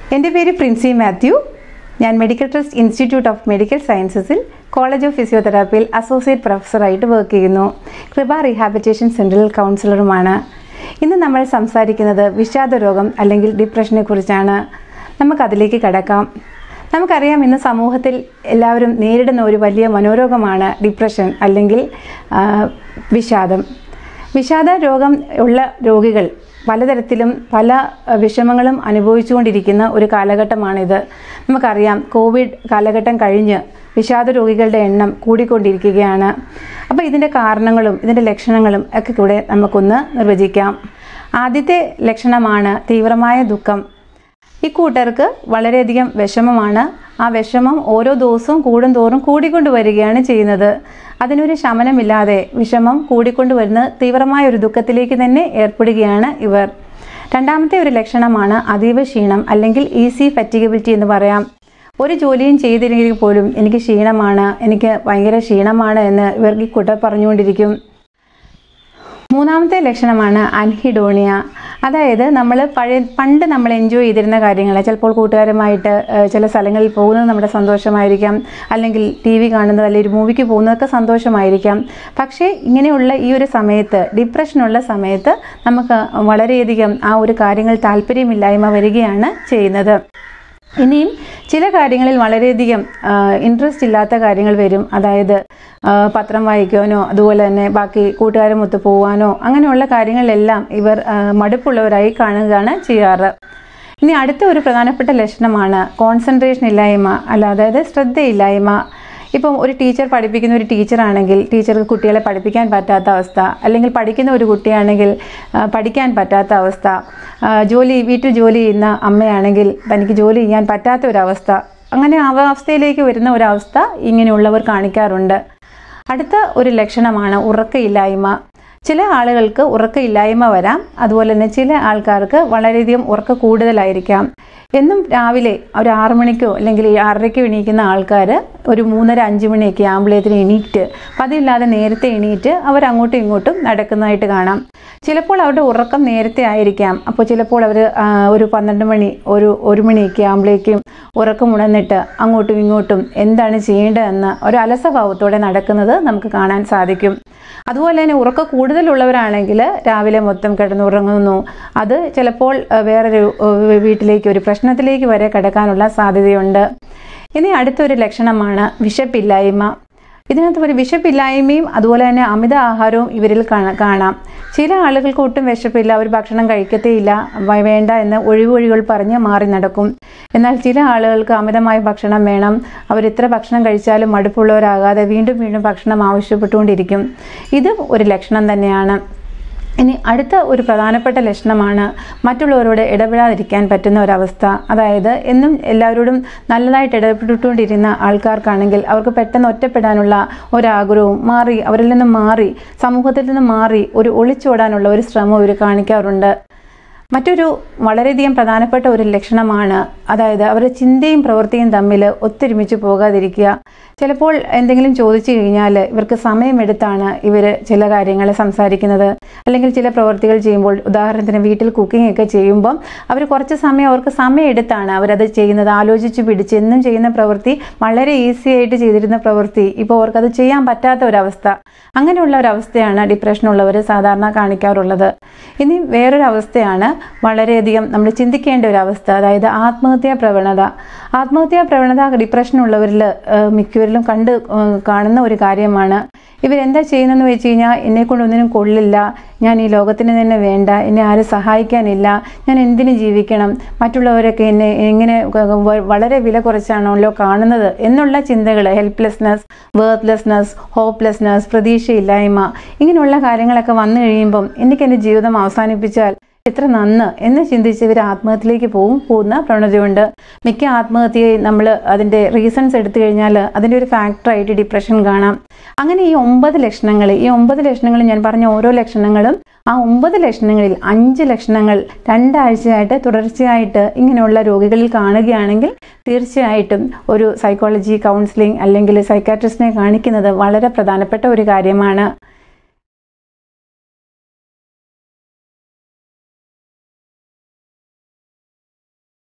എൻ്റെ പേര് പ്രിൻസി മാത്യു ഞാൻ medical trust institute of medical സയൻസസിൽ കോളേജ് ഓഫ് ഫിസിയോതെറാപ്പിയിൽ അസോസിയേറ്റ് പ്രൊഫസറായിട്ട് വർക്ക് ചെയ്യുന്നു കൃപ റീഹാബിറ്റേഷൻ സെൻട്രൽ കൗൺസിലറുമാണ് ഇന്ന് നമ്മൾ സംസാരിക്കുന്നത് വിഷാദ രോഗം അല്ലെങ്കിൽ ഡിപ്രഷനെ കുറിച്ചാണ് നമുക്കതിലേക്ക് കടക്കാം നമുക്കറിയാം ഇന്ന് സമൂഹത്തിൽ എല്ലാവരും നേരിടുന്ന ഒരു വലിയ മനോരോഗമാണ് ഡിപ്രഷൻ അല്ലെങ്കിൽ ആ, വിഷാദം വിഷാദ രോഗം ഉള്ള രോഗികൾ പലതരത്തിലും പല അഹ്, വിഷമങ്ങളും അനുഭവിച്ചുകൊണ്ടിരിക്കുന്ന ഒരു കാലഘട്ടമാണിത് നമുക്കറിയാം കോവിഡ് കാലഘട്ടം കഴിഞ്ഞ് വിഷാദ രോഗികളുടെ എണ്ണം കൂടിക്കൊണ്ടിരിക്കുകയാണ് അപ്പോൾ ഇതിൻ്റെ കാരണങ്ങളും ഇതിൻ്റെ ലക്ഷണങ്ങളും ഒക്കെ കൂടെ നമുക്കൊന്ന് നിർവചിക്കാം ആദ്യത്തെ ലക്ഷണമാണ് തീവ്രമായ ദുഃഖം ഈ കൂട്ടർക്ക് വളരെയധികം വിഷമമാണ് ആ വിഷമം ഓരോ ദിവസവും കൂടുന്തോറും കൂടിക്കൊണ്ട് വരികയാണ് ചെയ്യുന്നത് അതിനൊരു ശമനമില്ലാതെ വിഷമം കൂടിക്കൊണ്ട് വരുന്ന തീവ്രമായ ഒരു ദുഃഖത്തിലേക്ക് തന്നെ ഏർപ്പെടുകയാണ് ഇവർ രണ്ടാമത്തെ ഒരു ലക്ഷണമാണ് അതീവ ക്ഷീണം അല്ലെങ്കിൽ ഈസി ഫറ്റിഗബിലിറ്റി എന്ന് പറയാം ഒരു ജോലിയും ചെയ്തില്ലെങ്കിൽ പോലും എനിക്ക് ക്ഷീണമാണ് എനിക്ക് ഭയങ്കര ക്ഷീണമാണ് എന്ന് ഇവർ ഈ കൂട്ടർ പറഞ്ഞുകൊണ്ടിരിക്കും മൂന്നാമത്തെ ലക്ഷണമാണ് അൻഹിഡോണിയ അതായത് നമ്മൾ പഴയ പണ്ട് നമ്മൾ എൻജോയ് ചെയ്തിരുന്ന കാര്യങ്ങൾ ചിലപ്പോൾ കൂട്ടുകാരുമായിട്ട് ഏഹ്, ചില സ്ഥലങ്ങളിൽ പോകുന്നത് നമ്മുടെ സന്തോഷമായിരിക്കാം അല്ലെങ്കിൽ ടി വി കാണുന്നത് അല്ലെങ്കിൽ ഒരു മൂവിക്ക് പോകുന്നതൊക്കെ സന്തോഷമായിരിക്കാം പക്ഷേ ഇങ്ങനെയുള്ള ഈ ഒരു സമയത്ത് ഡിപ്രഷനുള്ള സമയത്ത് നമുക്ക് വളരെയധികം ആ ഒരു കാര്യങ്ങൾ താല്പര്യമില്ലായ്മ വരികയാണ് ചെയ്യുന്നത് ഇനിയും ചില കാര്യങ്ങളിൽ വളരെയധികം ഇൻട്രസ്റ്റ് ഇല്ലാത്ത കാര്യങ്ങൾ വരും അതായത് ആ, പത്രം വായിക്കാനോ അതുപോലെ തന്നെ ബാക്കി കൂട്ടുകാരുമൊത്ത് പോവാനോ അങ്ങനെയുള്ള കാര്യങ്ങളിലെല്ലാം ഇവർ ആ, മടുപ്പുള്ളവരായി കാണുകയാണ് ചെയ്യാറ് ഇനി അടുത്ത ഒരു പ്രധാനപ്പെട്ട ലക്ഷണമാണ് കോൺസെൻട്രേഷൻ ഇല്ലായ്മ അല്ല അതായത് ശ്രദ്ധയില്ലായ്മ ഇപ്പം ഒരു ടീച്ചർ പഠിപ്പിക്കുന്ന ഒരു ടീച്ചറാണെങ്കിൽ ടീച്ചർക്ക് കുട്ടികളെ പഠിപ്പിക്കാൻ പറ്റാത്ത അവസ്ഥ അല്ലെങ്കിൽ പഠിക്കുന്ന ഒരു കുട്ടിയാണെങ്കിൽ ആ, പഠിക്കാൻ പറ്റാത്ത അവസ്ഥ ആ, ജോലി വീട്ടിൽ ജോലി ചെയ്യുന്ന അമ്മയാണെങ്കിൽ തനിക്ക് ജോലി ചെയ്യാൻ പറ്റാത്ത ഒരവസ്ഥ അങ്ങനെ ആ അവസ്ഥയിലേക്ക് വരുന്ന ഒരവസ്ഥ ഇങ്ങനെയുള്ളവർ കാണിക്കാറുണ്ട് അടുത്ത ഒരു ലക്ഷണമാണ് ഉറക്കയില്ലായ്മ ചില ആളുകൾക്ക് ഉറക്കയില്ലായ്മ വരാം അതുപോലെ തന്നെ ചില ആൾക്കാർക്ക് വളരെയധികം ഉറക്ക കൂടുതലായിരിക്കാം എന്നും രാവിലെ ഒരു ആറു മണിക്കോ അല്ലെങ്കിൽ ആറരയ്ക്കോ എണീക്കുന്ന ആൾക്കാർ ഒരു മൂന്നര അഞ്ച് മണിയൊക്കെ ആകുമ്പോഴേത്തിന് എണീറ്റ് പതിവില്ലാതെ നേരത്തെ എണീറ്റ് അവർ അങ്ങോട്ടും ഇങ്ങോട്ടും നടക്കുന്നതായിട്ട് കാണാം ചിലപ്പോൾ അവരുടെ ഉറക്കം നേരത്തെ ആയിരിക്കാം അപ്പോൾ ചിലപ്പോൾ അവർ ഒരു പന്ത്രണ്ട് മണി ഒരു ഒരു മണിയൊക്കെ ആകുമ്പോഴേക്കും ഉറക്കം ഉണർന്നിട്ട് അങ്ങോട്ടും ഇങ്ങോട്ടും എന്താണ് ചെയ്യേണ്ടതെന്ന് ഒരു അലസഭാവത്തോടെ നടക്കുന്നത് നമുക്ക് കാണാൻ സാധിക്കും അതുപോലെ തന്നെ ഉറക്കം കൂടുതലുള്ളവരാണെങ്കിൽ രാവിലെ മൊത്തം കിടന്നുറങ്ങുന്നു അത് ചിലപ്പോൾ ആ, വേറൊരു ആ, വീട്ടിലേക്ക് ഒരു പ്രശ്നത്തിലേക്ക് വരെ കിടക്കാനുള്ള സാധ്യതയുണ്ട് ഇനി അടുത്തൊരു ലക്ഷണമാണ് വിശപ്പില്ലായ്മ ഇതിനകത്ത് ഒരു വിശപ്പില്ലായ്മയും അതുപോലെ തന്നെ അമിത ആഹാരവും ഇവരിൽ കാണ- കാണാം ചില ആളുകൾക്ക് ഒട്ടും വിശപ്പില്ല അവർ ഭക്ഷണം കഴിക്കത്തേയില്ല വ- വേണ്ട എന്ന് ഒഴിവൊഴികൾ പറഞ്ഞ് മാറി നടക്കും എന്നാൽ ചില ആളുകൾക്ക് അമിതമായ ഭക്ഷണം വേണം അവർ എത്ര ഭക്ഷണം കഴിച്ചാലും മടുപ്പുള്ളവരാകാതെ വീണ്ടും വീണ്ടും ഭക്ഷണം ആവശ്യപ്പെട്ടുകൊണ്ടിരിക്കും ഇതും ഒരു ലക്ഷണം തന്നെയാണ് ഇനി അടുത്ത ഒരു പ്രധാനപ്പെട്ട ലക്ഷണമാണ് മറ്റുള്ളവരോട് ഇടപെടാതിരിക്കാൻ പറ്റുന്ന ഒരവസ്ഥ അതായത് എന്നും എല്ലാവരോടും നല്ലതായിട്ട് ഇടപെട്ടുകൊണ്ടിരുന്ന ആൾക്കാർക്കാണെങ്കിൽ അവർക്ക് പെട്ടെന്ന് ഒറ്റപ്പെടാനുള്ള ഒരാഗ്രഹവും മാറി അവരിൽ നിന്ന് മാറി സമൂഹത്തിൽ നിന്ന് മാറി ഒരു ഒളിച്ചോടാനുള്ള ഒരു ശ്രമം ഇവർ കാണിക്കാറുണ്ട് മറ്റൊരു വളരെയധികം പ്രധാനപ്പെട്ട ഒരു ലക്ഷണമാണ് അതായത് അവരുടെ ചിന്തയും പ്രവൃത്തിയും തമ്മിൽ ഒത്തൊരുമിച്ച് പോകാതിരിക്കുക ചിലപ്പോൾ എന്തെങ്കിലും ചോദിച്ചു കഴിഞ്ഞാൽ ഇവർക്ക് സമയമെടുത്താണ് ഇവർ ചില കാര്യങ്ങൾ സംസാരിക്കുന്നത് അല്ലെങ്കിൽ ചില പ്രവൃത്തികൾ ചെയ്യുമ്പോൾ ഉദാഹരണത്തിന് വീട്ടിൽ കുക്കിംഗ് ഒക്കെ ചെയ്യുമ്പം അവർ കുറച്ച് സമയം അവർക്ക് സമയമെടുത്താണ് അവരത് ചെയ്യുന്നത് ആലോചിച്ച് പിടിച്ച് എന്നും ചെയ്യുന്ന പ്രവൃത്തി വളരെ ഈസി ആയിട്ട് ചെയ്തിരുന്ന പ്രവൃത്തി ഇപ്പോൾ അവർക്കത് ചെയ്യാൻ പറ്റാത്ത ഒരവസ്ഥ അങ്ങനെയുള്ള ഒരവസ്ഥയാണ് ഡിപ്രഷനുള്ളവർ സാധാരണ കാണിക്കാറുള്ളത് ഇനി വേറൊരു അവസ്ഥയാണ് വളരെയധികം നമ്മൾ ചിന്തിക്കേണ്ട ഒരു അവസ്ഥ അതായത് ആത്മഹത്യാ പ്രവണത ആത്മഹത്യാ പ്രവണത ഡിപ്രഷനുള്ളവരിൽ മിക്കവരിലും കണ്ട് ഏഹ്, കാണുന്ന ഒരു കാര്യമാണ് ഇവരെന്താ ചെയ്യുന്നതെന്ന് വെച്ച് കഴിഞ്ഞാൽ എന്നെ കൊണ്ടൊന്നിനും കൊള്ളില്ല ഞാൻ ഈ ലോകത്തിന് തന്നെ വേണ്ട എന്നെ ആരും സഹായിക്കാനില്ല ഞാൻ എന്തിനു ജീവിക്കണം മറ്റുള്ളവരൊക്കെ എന്നെ എങ്ങനെ വ- വളരെ വില കുറച്ചാണല്ലോ കാണുന്നത് എന്നുള്ള ചിന്തകൾ ഹെൽപ്ലെസ്നെസ് വേർത്ത്ലെസ്നെസ് ഹോപ്പ്ലെസ്നെസ് പ്രതീക്ഷയില്ലായ്മ ഇങ്ങനെയുള്ള കാര്യങ്ങളൊക്കെ വന്നു കഴിയുമ്പം എനിക്ക് എൻ്റെ ജീവിതം അവസാനിപ്പിച്ചാൽ എത്ര നന്ന് എന്ന് ചിന്തിച്ച് ഇവർ ആത്മഹത്യയിലേക്ക് പോകും പോകുന്ന പ്രവണതയുണ്ട് മിക്ക ആത്മഹത്യയും നമ്മൾ അതിൻ്റെ റീസൺസ് എടുത്തു കഴിഞ്ഞാൽ അതിൻ്റെ ഒരു ഫാക്ടറായിട്ട് ഡിപ്രഷൻ കാണാം അങ്ങനെ ഈ ഒമ്പത് ലക്ഷണങ്ങൾ ഈ ഒമ്പത് ലക്ഷണങ്ങൾ ഞാൻ പറഞ്ഞ ഓരോ ലക്ഷണങ്ങളും ആ ഒമ്പത് ലക്ഷണങ്ങളിൽ അഞ്ച് ലക്ഷണങ്ങൾ രണ്ടാഴ്ചയായിട്ട് തുടർച്ചയായിട്ട് ഇങ്ങനെയുള്ള രോഗികളിൽ കാണുകയാണെങ്കിൽ തീർച്ചയായിട്ടും ഒരു സൈക്കോളജി കൗൺസിലിംഗ് അല്ലെങ്കിൽ സൈക്കാട്രിസ്റ്റിനെ കാണിക്കുന്നത് വളരെ പ്രധാനപ്പെട്ട ഒരു കാര്യമാണ്